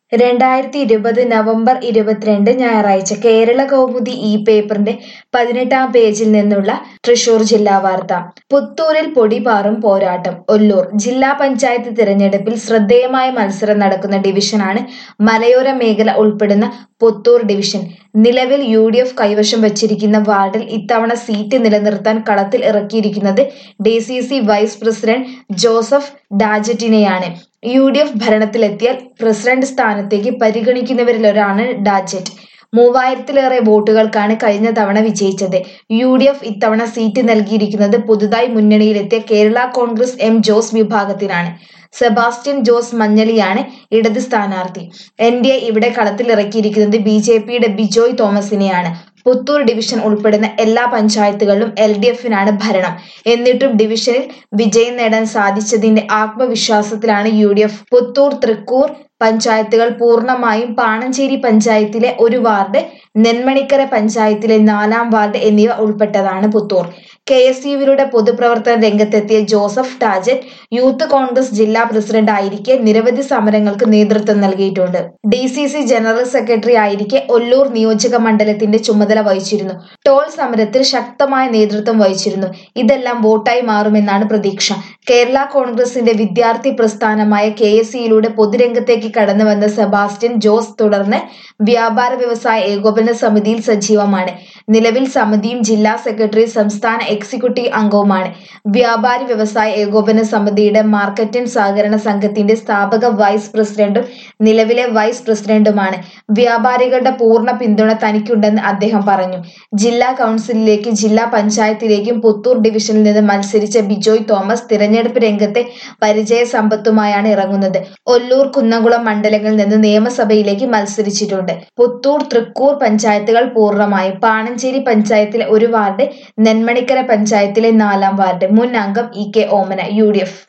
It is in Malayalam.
രണ്ടായിരത്തി ഇരുപത് നവംബർ ഇരുപത്തിരണ്ട് ഞായറാഴ്ച കേരള കൗമുദി ഈ പേപ്പറിന്റെ പതിനെട്ടാം പേജിൽ നിന്നുള്ള തൃശൂർ ജില്ലാ വാർത്ത പുത്തൂരിൽ പൊടിപാറും പോരാട്ടം ഒല്ലൂർ ജില്ലാ പഞ്ചായത്ത് തിരഞ്ഞെടുപ്പിൽ ശ്രദ്ധേയമായ മത്സരം നടക്കുന്ന ഡിവിഷനാണ് മലയോര മേഖല ഉൾപ്പെടുന്ന പുത്തൂർ ഡിവിഷൻ നിലവിൽ യു ഡി എഫ് കൈവശം വച്ചിരിക്കുന്ന വാർഡിൽ ഇത്തവണ സീറ്റ് നിലനിർത്താൻ കളത്തിൽ ഇറക്കിയിരിക്കുന്നത് D C C vice president Joseph ഡാജറ്റിനെയാണ് യു ഡി എഫ് ഭരണത്തിലെത്തിയാൽ പ്രസിഡന്റ് സ്ഥാനത്തേക്ക് പരിഗണിക്കുന്നവരിലൊരാണ് ഡാജറ്റ് മൂവായിരത്തിലേറെ വോട്ടുകൾക്കാണ് കഴിഞ്ഞ തവണ വിജയിച്ചത് യു ഡി എഫ് ഇത്തവണ സീറ്റ് നൽകിയിരിക്കുന്നത് പുതുതായി മുന്നണിയിലെത്തിയ കേരള കോൺഗ്രസ് എം ജോസ് വിഭാഗത്തിനാണ് സെബാസ്റ്റ്യൻ ജോസ് മഞ്ഞളിയാണ് ഇടത് സ്ഥാനാർത്ഥി എൻ ഡി എ ഇവിടെ കളത്തിലിറക്കിയിരിക്കുന്നത് ബി ജെ പിയുടെ ബിജോയ് തോമസിനെയാണ് പുത്തൂർ ഡിവിഷൻ ഉൾപ്പെടുന്ന എല്ലാ പഞ്ചായത്തുകളിലും എൽ ഡി എഫിനാണ് ഭരണം എന്നിട്ടും ഡിവിഷനിൽ വിജയം നേടാൻ സാധിച്ചതിന്റെ ആത്മവിശ്വാസത്തിലാണ് U D F Puthur Thrikkur പഞ്ചായത്തുകൾ പൂർണ്ണമായും പാണഞ്ചേരി പഞ്ചായത്തിലെ ഒരു വാർഡ് നെന്മണിക്കര പഞ്ചായത്തിലെ നാലാം വാർഡ് എന്നിവ ഉൾപ്പെട്ടതാണ് പുത്തൂർ കെ എസ് യുവിലൂടെ പൊതുപ്രവർത്തന രംഗത്തെത്തിയ ജോസഫ് ടാജറ്റ് യൂത്ത് കോൺഗ്രസ് ജില്ലാ പ്രസിഡന്റ് ആയിരിക്കെ നിരവധി സമരങ്ങൾക്ക് നേതൃത്വം നൽകിയിട്ടുണ്ട് D C C general secretary ആയിരിക്കെ ഒല്ലൂർ നിയോജക മണ്ഡലത്തിന്റെ ചുമതല വഹിച്ചിരുന്നു ടോൾ സമരത്തിൽ ശക്തമായ നേതൃത്വം വഹിച്ചിരുന്നു ഇതെല്ലാം വോട്ടായി മാറുമെന്നാണ് പ്രതീക്ഷ കേരള കോൺഗ്രസിന്റെ വിദ്യാർത്ഥി പ്രസ്ഥാനമായ കെ എസ് സിയിലൂടെ പൊതുരംഗത്തേക്ക് കടന്നു വന്ന സെബാസ്റ്റ്യൻ ജോസ് തുടർന്ന് വ്യാപാര വ്യവസായ ഏകോപന സമിതിയിൽ സജീവമാണ് നിലവിൽ സമിതിയും ജില്ലാ സെക്രട്ടറി സംസ്ഥാന എക്സിക്യൂട്ടീവ് അംഗവുമാണ് വ്യാപാരി വ്യവസായ ഏകോപന സമിതിയുടെ മാർക്കറ്റിംഗ് സഹകരണ സംഘത്തിന്റെ സ്ഥാപക വൈസ് പ്രസിഡന്റും നിലവിലെ വൈസ് പ്രസിഡന്റുമാണ് വ്യാപാരികളുടെ പൂർണ്ണ പിന്തുണ തനിക്കുണ്ടെന്ന് അദ്ദേഹം പറഞ്ഞു ജില്ലാ കൗൺസിലിലേക്കും ജില്ലാ പഞ്ചായത്തിലേക്കും പുത്തൂർ ഡിവിഷനിൽ നിന്ന് മത്സരിച്ച ബിജോയ് തോമസ് തിരഞ്ഞെടുപ്പ് രംഗത്തെ പരിചയ സമ്പത്തുമായാണ് ഇറങ്ങുന്നത് ഒല്ലൂർ കുന്നംകുളം മണ്ഡലങ്ങളിൽ നിന്ന് നിയമസഭയിലേക്ക് മത്സരിച്ചിട്ടുണ്ട് പുത്തൂർ തൃക്കൂർ പഞ്ചായത്തുകൾ പൂർണ്ണമായും പാണഞ്ചേരി പഞ്ചായത്തിലെ ഒരു വാർഡ് നെന്മണിക്കര പഞ്ചായത്തിലെ നാലാം വാർഡ് മുൻ അംഗം E K Omana U D F